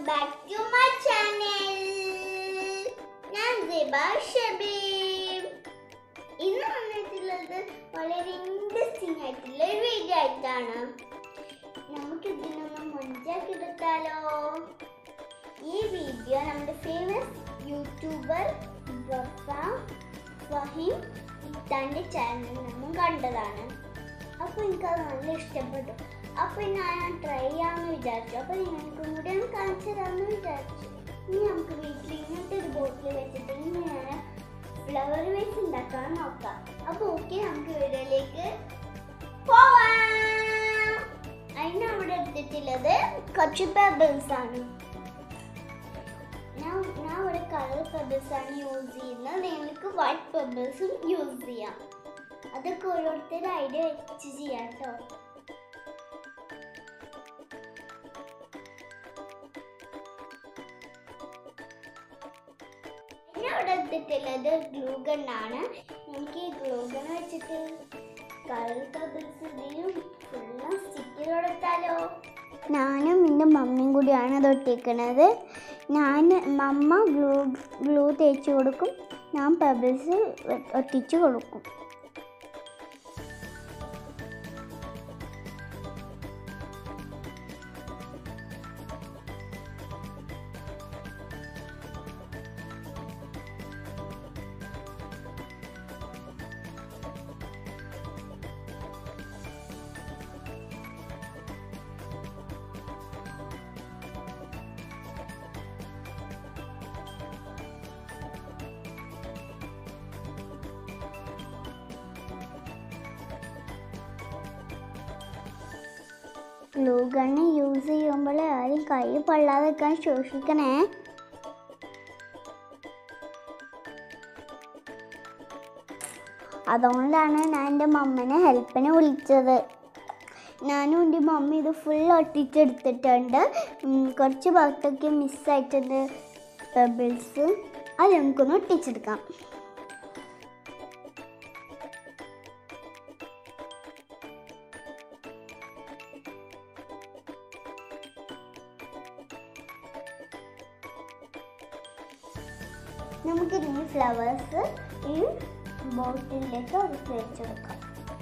back to my channel ഞാൻ സിബ ഷബീം ഇന്ന് വന്നിട്ടുള്ളത് വളരെ ഇൻട്രസ്റ്റിംഗ് ആയിട്ടുള്ള ഒരു വീഡിയോ ആയിട്ടാണ് നമുക്ക് ഇതിനൊന്ന് മുൻചാക്കി എടുത്താലോ ഈ വീഡിയോ നമ്മുടെ ഫേമസ് യൂട്യൂബർ റഫ ഫഹീം ഇത്താൻ്റെ ചാനലിൽ നിന്നും കണ്ടതാണ് അപ്പോൾ എനിക്കത് നല്ല ഇഷ്ടപ്പെട്ടു അപ്പോൾ ഞാൻ ട്രൈ ചെയ്യാമെന്ന് വിചാരിച്ചു അപ്പോൾ നിങ്ങൾക്കും കൂടി ഒന്ന് കാണിച്ചു തരാമെന്ന് വിചാരിച്ചു ഇനി നമുക്ക് വീട്ടിൽ ഇങ്ങനത്തെ ഒരു ബോട്ടിൽ വെച്ചിട്ട് ഇങ്ങനെ ഫ്ലവർ വേസ് ഉണ്ടാക്കാൻ നോക്കാം അപ്പോൾ ഓക്കെ നമുക്ക് വീഡിയോയിലേക്ക് പോവാം അതിന് അവിടെ എടുത്തിട്ടുള്ളത് കുറച്ച് പെബിൾസ് ആണ് ഞാൻ ഞാൻ ഇവിടെ കളർ പെബിൾസ് ആണ് യൂസ് ചെയ്യുന്നത് നിങ്ങൾക്ക് വൈറ്റ് പെബിൾസും യൂസ് ചെയ്യാം അതൊക്കെ ഓരോരുത്തരുടെ ഐഡിയ വെച്ച് ചെയ്യാം കേട്ടോ പിന്നെ അവിടെ എടുത്തിട്ടുള്ളത് ഗ്ലൂ ഗണ്ണാണ് എനിക്ക് ഈ ഗ്ലൂ ഗൺ വെച്ചിട്ട് കളർ പെബിൾസ് ഇതിലും ഫുള്ളും സ്റ്റിക്ക് കൊടുത്താലോ ഞാനും എൻ്റെ മമ്മിയും കൂടിയാണ് അത് ഒട്ടിക്കുന്നത് ഞാൻ മമ്മ ഗ്ലൂ ഗ്ലൂ തേച്ച് കൊടുക്കും ഞാൻ പെബിൾസ് ഒട്ടിച്ച് കൊടുക്കും ഗ്ലൂ ഗണ്ണ് യൂസ് ചെയ്യുമ്പോൾ ആരും കൈ പൊള്ളാതെക്കാൻ സൂക്ഷിക്കണേ അതുകൊണ്ടാണ് ഞാൻ എൻ്റെ മമ്മനെ ഹെൽപ്പിന് വിളിച്ചത് ഞാനും എൻ്റെ മമ്മി ഇത് ഫുൾ ഒട്ടിച്ചെടുത്തിട്ടുണ്ട് ഉം, കുറച്ച് ഭാഗത്തൊക്കെ മിസ്സായിട്ടുണ്ട് പെബിൾസ് അത് നമുക്കൊന്ന് ഒട്ടിച്ചെടുക്കാം നമുക്ക് ഈ ഫ്ലവേഴ്സ് ഈ ബോട്ടിലേക്ക് ഒതുക്കി വെച്ചെടുക്കാം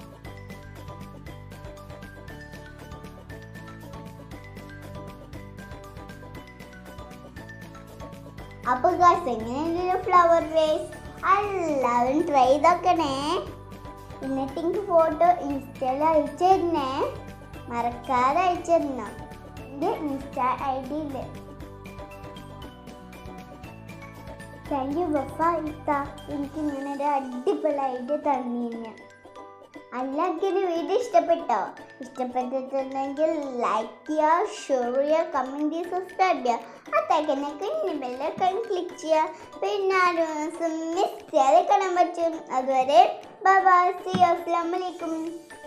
അപ്പൊ ഗാസ് എങ്ങനെയുണ്ട് ഫ്ലവർ വേസ് എല്ലാവരും ട്രൈ ചെയ്തോക്കണേ എന്നിട്ട് എനിക്ക് ഫോട്ടോ ഇൻസ്റ്റയിൽ അയച്ചു തരണേ മറക്കാതെ അയച്ചു തരണം എൻ്റെ ഇൻസ്റ്റ ഐ ഡിയിൽ താങ്ക് യു ബഫ ഇത്ത എനിക്ക് ഇങ്ങനെ ഒരു അടിപൊളി ഐഡിയ തന്നിരുന്നു എല്ലാവർക്കും വീഡിയോ ഇഷ്ടപ്പെട്ടോ ഇഷ്ടപ്പെട്ടിട്ടുണ്ടെങ്കിൽ ലൈക്ക് ചെയ്യുക ഷെയർ ചെയ്യുക കമൻറ്റ് ചെയ്യുക സബ്സ്ക്രൈബ് ചെയ്യുക അത്തേക്കന്നെ കുഞ്ഞു ബെല്ലൊക്കെ ക്ലിക്ക് ചെയ്യുക പിന്നെ ആരും മിസ് ചെയ്യാതെ കാണാൻ പറ്റും അതുവരെ ബൈ ബൈ സി അസ്സാം വലൈക്കും